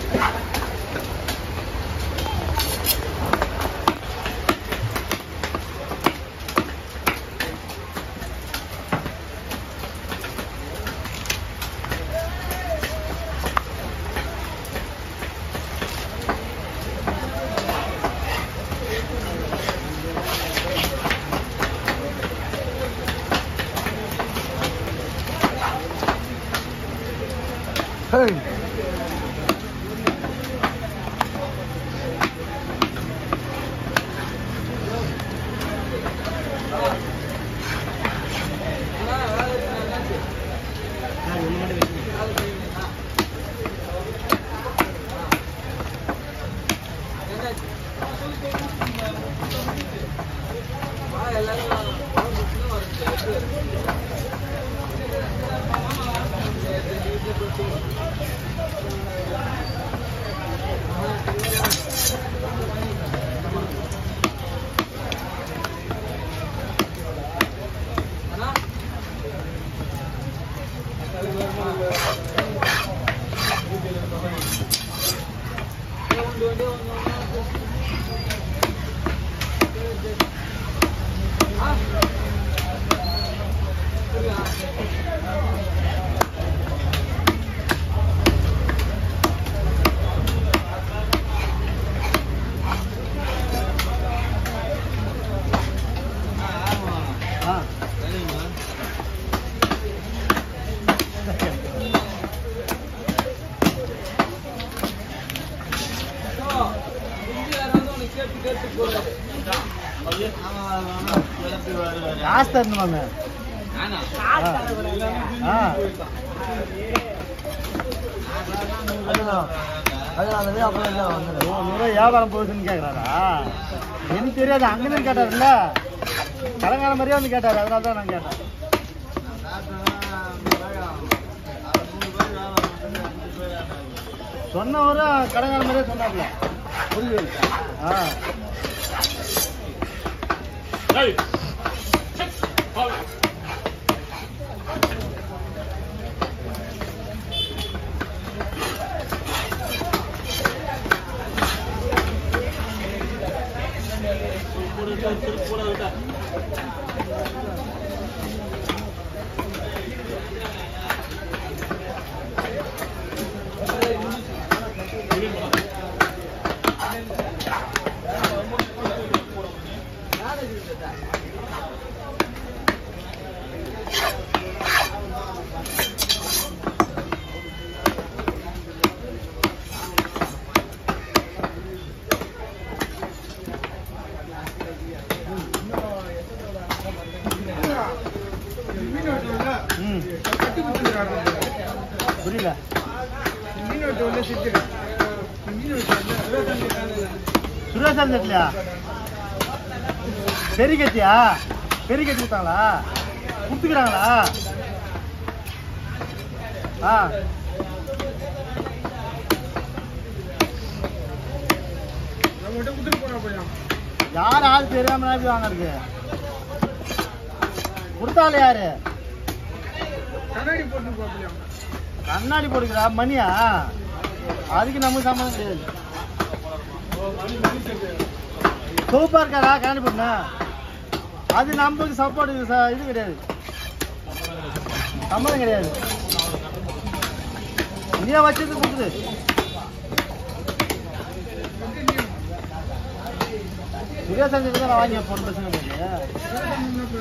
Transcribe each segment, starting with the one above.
காசு தரணுமாங்க ஆ ஓ, நூறு வியாபாரம் போகுதுன்னு கேட்குறாரா எனக்கு தெரியாது அங்கேருந்து கேட்டார்ல கலங்கார மாதிரியே வந்து கேட்டார் அதனால தான் நான் கேட்டேன் சொன்னவரும் கடங்கார மாதிரியே சொன்னார்ல புரியுது ஆ ம் புரியல சுரேஷன் செட்லையா பெரிய கத்தியா பெரிய கத்தி கொடுத்தாங்களா கொடுத்துக்கிறாங்களா ஆ யார் ஆள் தெரியாம எப்படி வாங்க கொடுத்தால யாரு கண்ணாடி போட்டுக்கிறா மணியா அதுக்கு நம்ம சம்மந்தம் கிடையாது சூப்பா இருக்காரா கண்ணாடி போட்டுனா அது நமக்கு சப்போர்ட் இது கிடையாது சம்மதம் கிடையாது நீயே வச்சது கொடுத்துரு சுரேஷ் சஞ்சய் தான் நான் வாங்கி போன பிரச்சனை கிடையாது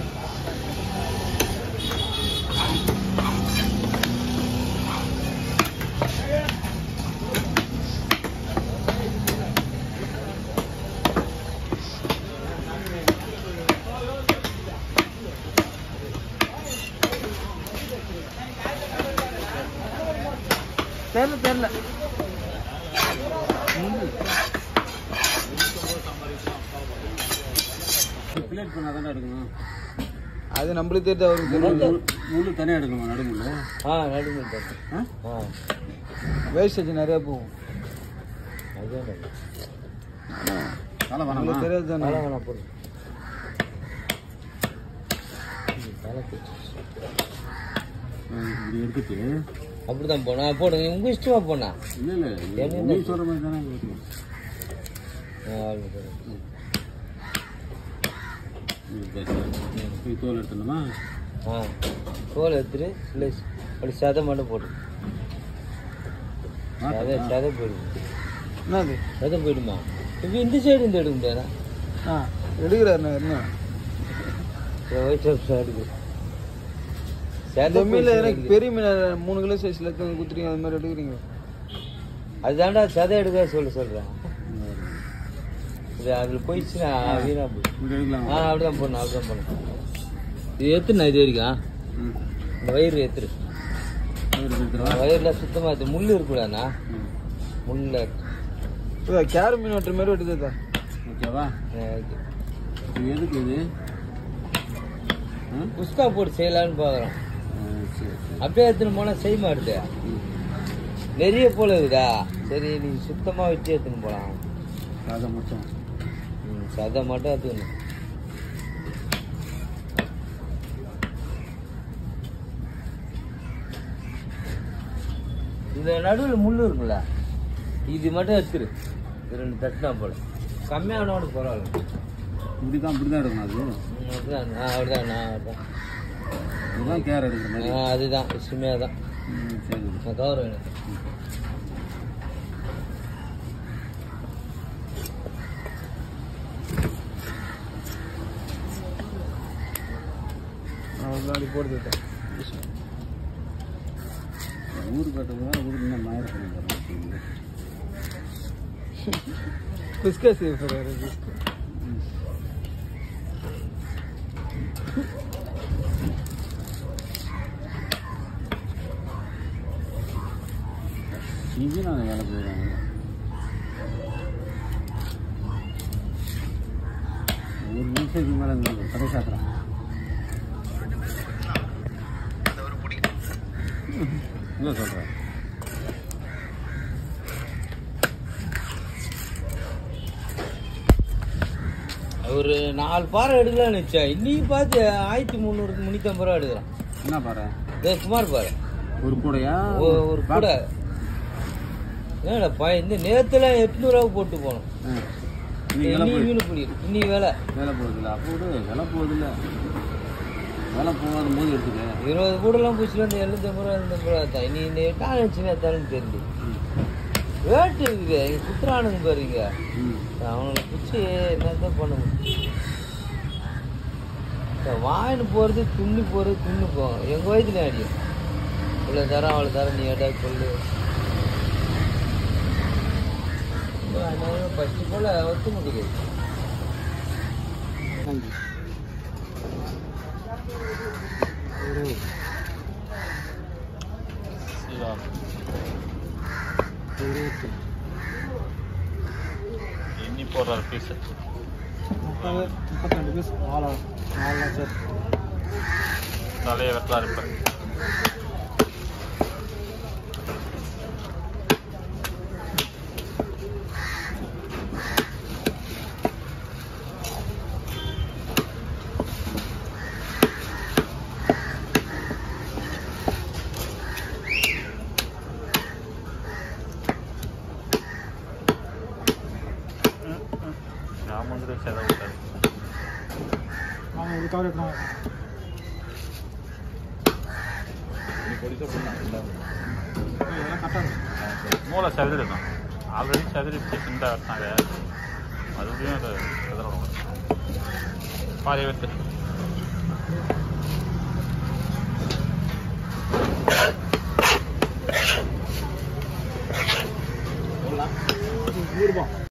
தெரியல தெரியல பிளேட் பண்ணால் தானே எடுக்கணும் அது நம்மளுக்கு தெரிஞ்ச அவருக்கு தெரியும் முள்ளு தனியாக எடுக்கணுமா நடுமுள்ள ஆ நடுங்க ஆ ஆ வேஸ்டேஜ் நிறைய போகும் தலை வேணாமா நம்மளுக்கு தெரியாது தானே ம், இப்படி எடுத்துட்டு அப்படிதான் போனோம் போடுங்க உங்க இஷ்டமா போனா இல்ல இல்ல என்ன நீ சொல்ற மாதிரி தானே இருக்கும். நீ பேசு. போய் தோல் எடுத்துணுமா ஆ தோல் எடுத்துட்டு இல்லை அப்படி சதை மட்டும் போட்டு சதை சதை போயிடும் என்னது சதை போயிடுமா இப்போ இந்த சைடு இந்த எடுக்க முடியாதா ஆ எடுக்கிறாருண்ணா என்ன ஒயிட் ஷாப் எடுக்கு இந்த சதை மீன்ல போயிடுச்சு எனக்கு எனக்கு. பெரிய மீன் மூணு கிலோ சைஸ்ல குத்துறீங்க அது மாதிரி எடுக்கிறீங்க அதுதான்டா சதை எடுக்க சொல்ல சொல்றேன் இது அதில் போயிடுச்சுன்னா வீணா போயிடும் இங்க எடுக்கலாம் ஆ அப்படிதான் போடணும் அப்படிதான் போடணும் இது எத்துண்ணா இது வரைக்கும் ம். இந்த வயிறு எத்துரு வயிறு எடுத்துடவா? வயிறுல சுத்தமா இது முள் இருக்குடாண்ணா ம். முள்ள கேர மீன் வெட்டுற மாதிரி வெட்டுதா ஓகேவா இது எதுக்கு இது ம்? குஸ்கா போட்டு செய்யலான்னு பார்க்குறோம் ஆ, சரி சரி அப்படியே எடுத்துன்னு போனால் செய்ய மாட்டுது ம். நிறைய போல இருக்குதா சரி நீ சுத்தமாக வச்சு எடுத்துன்னு போகலாம் அதை மட்டும் ம் சதை மட்டும் எடுத்துக்கணும் இந்த நடுவில் முள் இருக்குல்ல இது மட்டும் எடுத்துரு இது ரெண்டு தட்டினா போல கம்மியானோட பரவாயில்ல இப்படி தான் இப்படி தான் எடுக்கணும் அது ம், அப்படிதான் ஆ அப்படிதான் நான் அப்படிதான் இதுதான் கேர் எடுக்கிற மாதிரி ஆ அதுதான் இஷ்டமே தான் ம், சரி நான் கவர் வேணும் அப்படி போடுது ஊரு கட்டுறதா ஊருக்கு இன்னும் மயிர் பண்ணிக்கிறோம் பிஸ்கா சேஃபர் பிஸ்கா இங்கேயும் நான் வேலை போயிடுறாங்க ஒரு நிமிஷத்துக்கு மேலே இருந்தது கடை சாப்பிட்றேன் என்ன சொல்கிறேன் ஒரு நாலு பாறை எடுக்கலாம்னு வச்சேன் இன்னைக்கு பார்த்து ஆயிரத்தி முந்நூறு முந்நூற்றம்பது ரூபா எடுக்கிறான் என்ன பாரு இதே குமார் பாரு ஒரு கூடையா ஒ- ஒரு கூட என்னடா பய இந்த நேரத்தில் எட்நூறுவா போட்டு போனோம் ஆ. இன்னைக்கு வேலை இன்னி போய் மீன் பிடி இன்னைக்கு வேலை வேலை போகுதுல்ல அப்போ விடு வேலை போகுதுல்ல வேலை போகாத போது எடுத்துக்க இருபது கூடலாம் பூச்சில இந்த எழுநூத்தம்பது ரூபா எழுநூத்தம்பது ரூபா தான் இனி இந்த எட்டாம் வச்சுன்னா தரேன்னு தெரியல ம். ரேட்டு இருக்குது இங்க சுத்துறானுங்க பாருங்க ம் அவனுக்கு பிடிச்சி என்னதான் பண்ண முடியும் இந்த வாங்கிட்டு போகிறது துண்ணி போகிறது துண்ணு போகும் எங்கள் வயதுல அடியும் இவ்வளோ தரம் அவ்வளோ தரம் நீ ஏடா சொல்லு பச்சை போல ஒத்து முடியாது எண்ணி போடுறாரு பீஸு முப்பது முப்பத்தி ரெண்டு பீஸ் நாலு நாலு சார் தலையை வெட்டுறாரு இப்போ நான் வந்து செலவு விட்டாரு ஆமாம் இது கவர் எடுக்கணும் இதெல்லாம் கரெக்டாக இருக்கும் மூளை செதறிடும் ஆல்ரெடி செதறி சின்ன வெட்டினாங்க மறுபடியும் அது செதறணும் பாதி வெட்டு